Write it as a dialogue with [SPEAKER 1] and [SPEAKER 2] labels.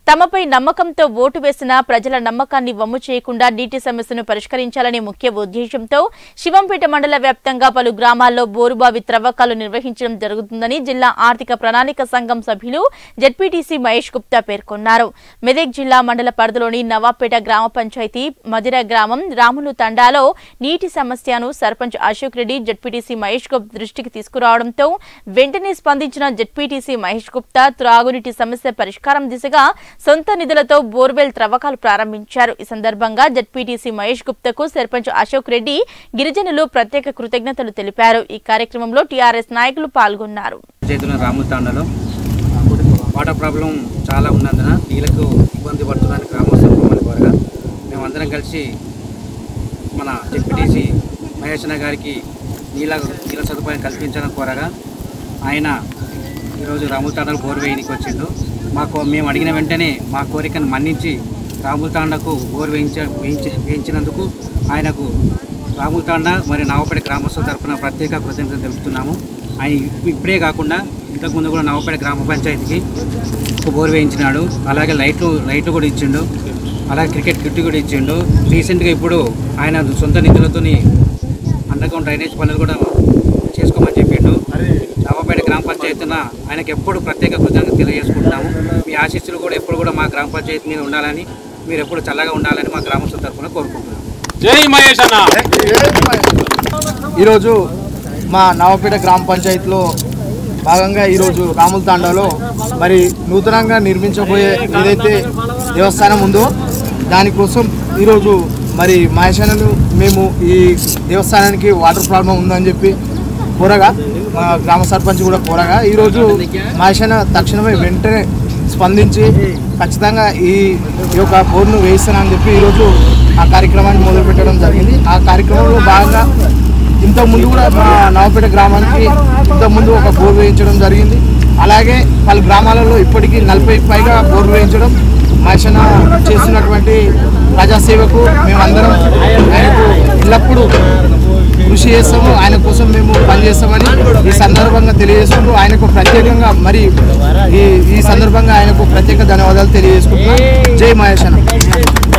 [SPEAKER 1] తమపై నమ్మకంతో ఓటు వేసిన ప్రజల నమ్మకాన్ని వమ్ము చేయకుండా నీటి సమస్యను పరిష్కరించాలనే ముఖ్య ఉద్దేశంతో శివంపేట మండల వ్యాప్తంగా పలు గ్రామాల్లో బోరుబావి త్రవ్వకాలు నిర్వహించడం జరుగుతుందని జిల్లా ఆర్థిక ప్రణాళిక సంఘం సభ్యులు జెడ్పీటీసీ మహేష్ గుప్తా పేర్కొన్నారు మెదక్ జిల్లా మండల పరిధిలోని నవాపేట గ్రామ పంచాయతీ మదిర గ్రామం రాములు తండాలో నీటి సమస్యను సర్పంచ్ అశోక్ రెడ్డి జెడ్పీటీసీ మహేష్ గుప్తా దృష్టికి తీసుకురావడంతో వెంటనే స్పందించిన జెడ్పీటీసీ మహేష్ గుప్తా త్రాగునీటి సమస్య పరిష్కారం దిశగా సొంత నిధులతో బోర్వెల్ త్రవ్వకాలు ప్రారంభించారు ఈ సందర్భంగా జెడ్పీటీసీ మహేష్ గుప్తకు సర్పంచ్ అశోక్ రెడ్డి గిరిజనులు ప్రత్యేక కృతజ్ఞతలు తెలిపారు ఈ కార్యక్రమంలో టీఆర్ఎస్ నాయకులు పాల్గొన్నారు
[SPEAKER 2] చేతుల రాముతాండలో వాటర్ ప్రాబ్లం చాలా ఉన్నందున నీళ్ళకు ఇబ్బంది పడుతున్నారని గ్రామస్తులు మమ్మల్ని కోరగా మేమందరం కలిసి మన డిప్యూటీసీ మహేష్ అన్న గారికి నీళ్ళ నీళ్ళ సదుపాయం కల్పించాలని కోరగా ఆయన ఈరోజు రాముతాండలు బోర్ వేయనికి వచ్చిండు మాకు మేము అడిగిన వెంటనే మా కోరికను మన్నించి రాముతాండకు బోర్ వేయించ వేయించి వేయించినందుకు ఆయనకు రాముతాండ మరియు నావపేట గ్రామస్తుల తరఫున ప్రత్యేక కృతజ్ఞతలు తెలుపుతున్నాము ఆయన ఇప్పుడే కాకుండా ఇంతకుముందు కూడా నవపేట గ్రామ పంచాయతీకి ఒక బోర్ వేయించినాడు అలాగే లైట్లు లైట్లు కూడా ఇచ్చిండు అలాగే క్రికెట్ కిట్ కూడా ఇచ్చిండు రీసెంట్గా ఇప్పుడు ఆయన సొంత నిధులతోని అండర్గ్రౌండ్ డ్రైనేజ్ పనులు కూడా చేసుకోమని చెప్పిండు నవపేట గ్రామ పంచాయతీన ఆయనకి ఎప్పుడు ప్రత్యేక కృతజ్ఞత తెలియజేసుకుంటున్నాము మీ ఆశీస్సులు కూడా ఎప్పుడు కూడా మా గ్రామ పంచాయతీ మీద ఉండాలని మీరు ఎప్పుడు చల్లగా ఉండాలని మా గ్రామస్తుల తరఫున కోరుకుంటున్నాం
[SPEAKER 3] జై మహేష్ అన్న
[SPEAKER 4] ఈరోజు మా నవపేట గ్రామ పంచాయతీలో భాగంగా ఈరోజు రాముల తాండాలో మరి నూతనంగా నిర్మించబోయే ఏదైతే దేవస్థానం ఉందో దానికోసం ఈరోజు మరి మహేశానలు మేము ఈ దేవస్థానానికి వాటర్ ప్రాబ్లం ఉందని చెప్పి కోరగా మా గ్రామ సర్పంచ్ కూడా కోరగా ఈరోజు మహేశాన తక్షణమే వెంటనే స్పందించి ఖచ్చితంగా ఈ ఈ యొక్క బోర్డును వేయిస్తానని చెప్పి ఈరోజు ఆ కార్యక్రమాన్ని మొదలుపెట్టడం జరిగింది ఆ కార్యక్రమంలో భాగంగా ఇంతకు ముందు కూడా మా నవపేట గ్రామానికి ఇంతకు ముందు ఒక బోర్ వేయించడం జరిగింది అలాగే పలు గ్రామాలలో ఇప్పటికీ నలభై పైగా బోర్ వేయించడం మహేషణ చేస్తున్నటువంటి ప్రజాసేవకు మేమందరం ఆయనకు ఎల్లప్పుడూ కృషి చేస్తాము ఆయన కోసం మేము పనిచేస్తామని ఈ సందర్భంగా తెలియజేసుకుంటూ ఆయనకు ప్రత్యేకంగా మరి ఈ ఈ సందర్భంగా ఆయనకు ప్రత్యేక ధన్యవాదాలు తెలియజేసుకుంటున్నాం జై మహేష్ అన్న